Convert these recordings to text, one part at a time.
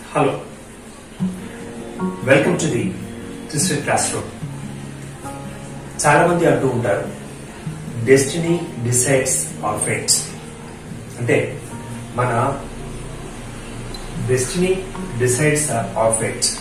Hello welcome to the Christian classroom చాలా మంది అంటూ ఉంటారు డెస్టినీ డిసైడ్స్ ఆర్ ఫేట్స్ అంటే మన డెస్టినీ డిసైడ్స్ ఆర్ ఫేట్స్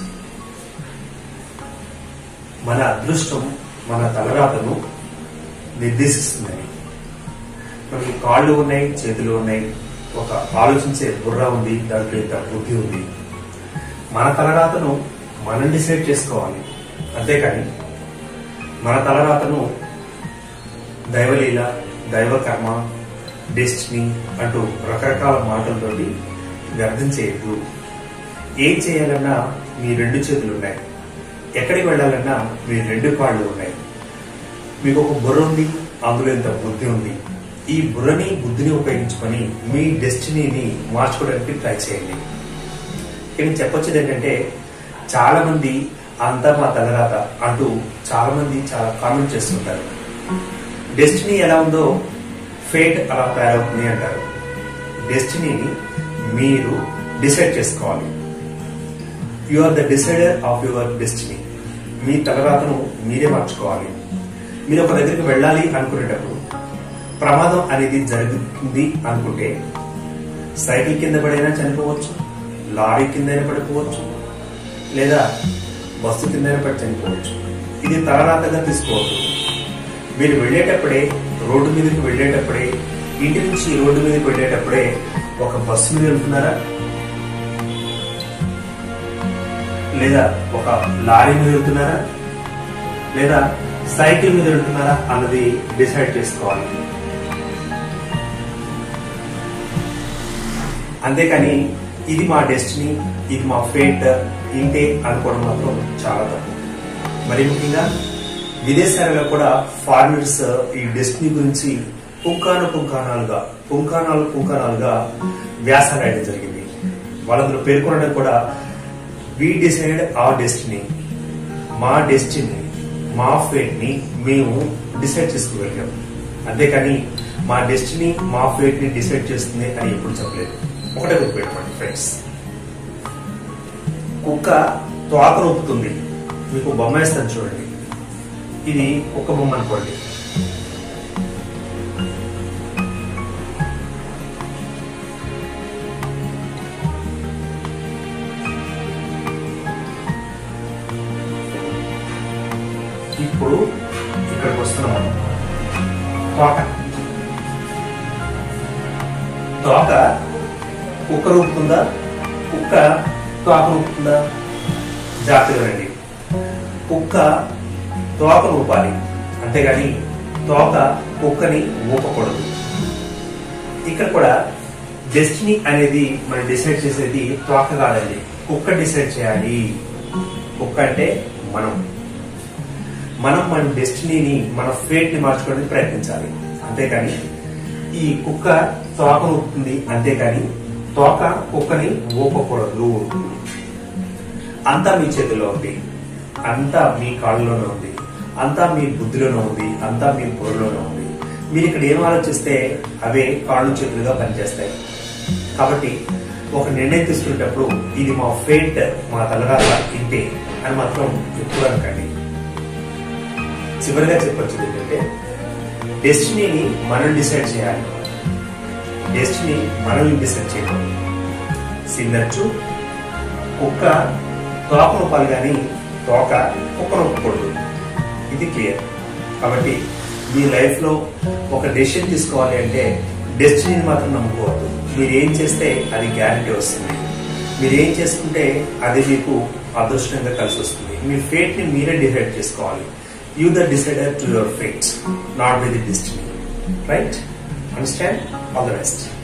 మన అదృష్టం మన తలరాతను నిర్దేశిస్తుందని మనకి కాళ్ళు ఉన్నాయి చేతులు ఉన్నాయి ఒక ఆలోచించే బుర్ర ఉంది దాంట్లో ఇంత బుద్ధి ఉంది మన తలరాతను మనం డిసైడ్ చేసుకోవాలి అంతేకాని మన తలరాతను దైవలీల దైవ కర్మ డెస్టినీ అంటూ రకరకాల మాటలతోటి వ్యర్థం చేయొద్దు ఏం చేయాలన్నా మీ రెండు చేతులు ఉన్నాయి ఎక్కడికి వెళ్ళాలన్నా మీ రెండు కాళ్ళు ఉన్నాయి మీకు ఒక బుర్ర ఉంది అందులో ఇంత బుద్ధి ఉంది ఈ బుర్రని బుద్ధిని ఉపయోగించుకొని మీ డెస్టినీని మార్చుకోవడానికి ట్రై చేయండి ఇక్కడ చెప్పొచ్చేది ఏంటంటే చాలా మంది అంతా మా తలరాత అంటూ చాలా మంది చాలా కామెంట్ చేస్తుంటారు డెస్టినీ ఎలా ఉందో ఫేట్ అలా తయారవుతుంది అంటారు డెస్టినీని మీరు డిసైడ్ చేసుకోవాలి you are the decider of your destiny మీ తలరాతను మీరే మార్చుకోవాలి మీరు ఒక దగ్గరికి వెళ్ళాలి అనుకునేటప్పుడు ప్రమాదం అనేది జరుగుతుంది అనుకుంటే సైకిల్ కింద పడైనా చనిపోవచ్చు లారీ కిందైనా పడిపోవచ్చు లేదా బస్సు కిందైనా పడి చనిపోవచ్చు ఇది తలరాతగా తీసుకోవద్దు మీరు వెళ్ళేటప్పుడే రోడ్డు మీదకి వెళ్ళేటప్పుడే ఇంటి నుంచి రోడ్డు మీదకి వెళ్ళేటప్పుడే ఒక బస్సు మీద వెళ్తున్నారా లేదా ఒక లారీ మీద వెళ్తున్నారా లేదా సైకిల్ మీద వెళ్తున్నారా అన్నది డిసైడ్ చేసుకోవాలి అంతేకాని ఇది మా డెస్టినీ ఇది మా ఫేట్ ఇంతే అనుకోవడం మాత్రం చాలా తప్పు మరి ముఖ్యంగా విదేశాలలో కూడా ఫారినర్స్ ఈ డెస్టినీ గురించి పుంకాను పుంకానాలుగా పుంకానాలు పుంకానాలుగా వ్యాసాలు రాయడం జరిగింది వాళ్ళందరూ పేర్కొనడం కూడా వి డిసైడ్ అవర్ డెస్టినీ మా డెస్టినీ మా ఫేట్ ని మేము డిసైడ్ చేసుకోగలిగాం అంతేకాని మా డెస్టినీ మా ఫేట్ ని డిసైడ్ చేస్తుంది అని ఎప్పుడు చెప్పలేదు ఒకటే గుర్తుపెట్టుకోండి ఫ్రెండ్స్ కుక్క తోక నొప్పుతుంది మీకు బొమ్మ వేస్తాను చూడండి ఇది కుక్క బొమ్మ అనుకోండి ఇప్పుడు ఇక్కడికి వస్తున్నాం తోక తోక కుక్క రూపుతుందా కుక్క తోక రూపుతుందా జాగ్రత్తగా రండి కుక్క తోక రూపాలి అంతేగాని తోక కుక్కని ఊపకూడదు ఇక్కడ కూడా డెస్టినీ అనేది మనం డిసైడ్ చేసేది తోక కాదండి కుక్క డిసైడ్ చేయాలి కుక్క అంటే మనం మనం మన డెస్టినీని మన ఫేట్ ని మార్చుకోవడానికి ప్రయత్నించాలి అంతేకాని ఈ కుక్క తోక ఊపుతుంది అంతేకాని తోక కుక్కని ఊపకూడదు అంతా మీ చేతిలో ఉంది అంతా మీ కాళ్ళలోనే ఉంది అంతా మీ బుద్ధిలోనే ఉంది అంతా మీ బుర్రలోనే ఉంది మీరు ఇక్కడ ఏం ఆలోచిస్తే అవే కాళ్ళు చేతులుగా పనిచేస్తాయి కాబట్టి ఒక నిర్ణయం తీసుకునేటప్పుడు ఇది మా ఫేట్ మా తలరాత ఇంతే అని మాత్రం ఎప్పుడు అనకండి చివరిగా చెప్పొచ్చు ఏంటంటే డెస్టినీని మనం డిసైడ్ చేయాలి డెస్టినీ మనల్ని డిసైడ్ చేయడం సిందచ్చు కుక్క తోక నొప్పాలి కానీ తోక కుక్క నొప్పకూడదు ఇది క్లియర్ కాబట్టి మీ లైఫ్ లో ఒక డెసిషన్ తీసుకోవాలి అంటే డెస్టినీని మాత్రం నమ్ముకోవద్దు మీరు ఏం చేస్తే అది గ్యారంటీ వస్తుంది మీరు ఏం చేసుకుంటే అది మీకు అదృష్టంగా కలిసి వస్తుంది మీ ఫేట్ ని మీరే డిసైడ్ చేసుకోవాలి you the decider to your fate, not with the destiny. Right? Understand? All the best.